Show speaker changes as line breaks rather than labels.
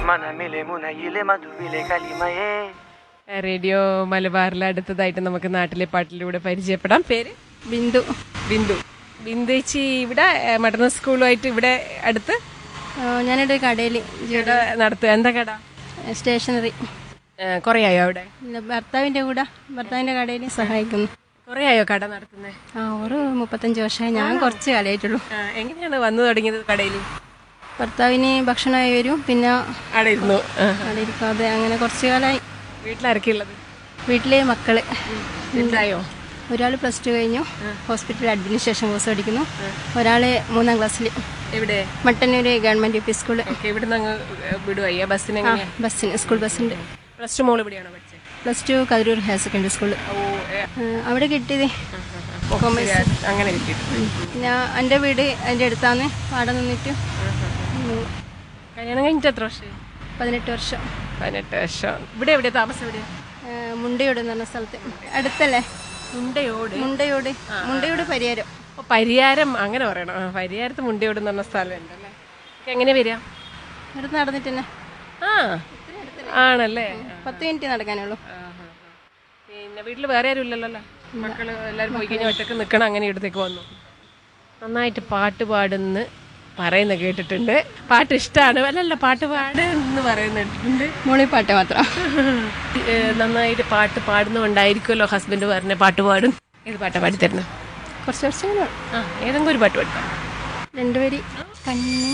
മനമിലെ മുനയിലെ മധുവിലെ കലിമയേ
radio മലബാറിലെ അടുത്തതായിട്ട് നമുക്ക് നാട്ടിലെ പാട്ടിലൂടെ പരിചയപ്പെടാം പേര്
ബിന്ദു
ബിന്ദു ബിന്ദേച്ചി ഇവിടെ ഏ, മട്ടന്നൂർ സ്കൂളുമായിട്ട് ഇവിടെ അടുത്ത്
ആ, ഞാനിവിടെ കടയിൽ
ഇവിടെ നടത്തുക എന്താ കട
സ്റ്റേഷനറി
കുറേ ആയോ അവിടെ
പിന്നെ ഭർത്താവിൻ്റെ കൂടെ ഭർത്താവിൻ്റെ കടയിൽ സഹായിക്കുന്നു
കുറേ ആയോ കട നടത്തുന്നത്
ആ ഒരു മുപ്പത്തഞ്ച് വർഷമായി ഞാൻ കുറച്ച് കാലമായിട്ടുള്ളൂ
എങ്ങനെയാണ് വന്നു തുടങ്ങിയത് കടയിൽ
ഭർത്താവിന് ഭക്ഷണമായി വരും പിന്നെ
അവിടെ ഇരുന്നു ആ.
അവിടെ ഇരിക്കാതെ അങ്ങനെ കുറച്ച് കാലമായി
വീട്ടിലാരൊക്കെയുള്ളത്
വീട്ടിലെ മക്കള്
എന്തായോ
ഒരാൾ പ്ലസ് ടു കഴിഞ്ഞു ഹോസ്പിറ്റൽ അഡ്മിനിസ്ട്രേഷൻ കോഴ്സ് പഠിക്കുന്നു ഒരാൾ മൂന്നാം ക്ലാസ്സിൽ
എവിടെ
Mattannur government U P school
okay ഇവിടുന്ന് അങ്ങ് വിടുവായി ബസ്സിന്
ആ ബസ്സിന് സ്കൂൾ ബസ്സുണ്ട്
പ്ലസ് ടു മോൾ ഇവിടെയാണോ പഠിച്ചത്
plus two Kathiroor higher secondary school
ഓ ഏ,
അവിടെ കിട്ടിയത്
ഓ, അങ്ങനെ കിട്ടിയിട്ട്
പിന്നെ എൻ്റെ വീട് അതിൻ്റെ അടുത്താണ് അവിടെ നിന്നിട്ട് ഉം,
കല്യാണം കഴിഞ്ഞിട്ട് എത്ര വർഷം
പതിനെട്ട് വർഷം
പതിനെട്ട് വർഷം ഇവിടെ എവിടെയാ താമസം എവിടെയാ
ആ, മുണ്ടയോട് എന്ന് പറഞ്ഞ സ്ഥലത്ത് അടുത്തല്ലേ
മുണ്ടയോട്
മുണ്ടയോട് മുണ്ടയോട് പരിഹാരം
ഓ, പരിയാരം അങ്ങനെ പറയണം ആ, പരിയാരത്ത് മുണ്ടയോട് എന്ന് പറഞ്ഞ സ്ഥലം ഉണ്ടല്ലേ ഒക്കെ എങ്ങനെ വരിക
അടുത്ത് നടന്നിട്ട് തന്നെ
ആ ആണല്ലേ
പത്ത് മിനിറ്റ് നടക്കാനുള്ളൂ
ആഹാ. പിന്നെ വീട്ടിൽ വേറെ ആരും ഇല്ലല്ലോ അല്ലേ? മക്കള് എല്ലാവരും പോയി കഴിഞ്ഞാൽ ഒറ്റക്ക് നിൽക്കണം അങ്ങനെ ഇടത്തേക്ക് വന്നു നന്നായിട്ട് പാട്ട് പാടുന്ന് പറയുന്ന കേട്ടിട്ടുണ്ട് പാട്ട് ഇഷ്ടമാണ് അല്ലല്ല പാട്ട് പാടുന്ന് പറയുന്നിട്ടുണ്ട്
മൂളിപ്പാട്ട് മാത്രം
ഏ, നന്നായിട്ട് പാട്ട് പാടുന്നുണ്ടായിരിക്കുമല്ലോ ഹസ്ബൻഡ് പറഞ്ഞ പാട്ട് പാടും ഏത് പാട്ടാ പാടിത്തരുന്നത്
കുറച്ച് വർഷങ്ങൾ
ആ ഏതെങ്കിലും ഒരു പാട്ട് പാടിക്കാം
രണ്ടുപേര് കണ്ണി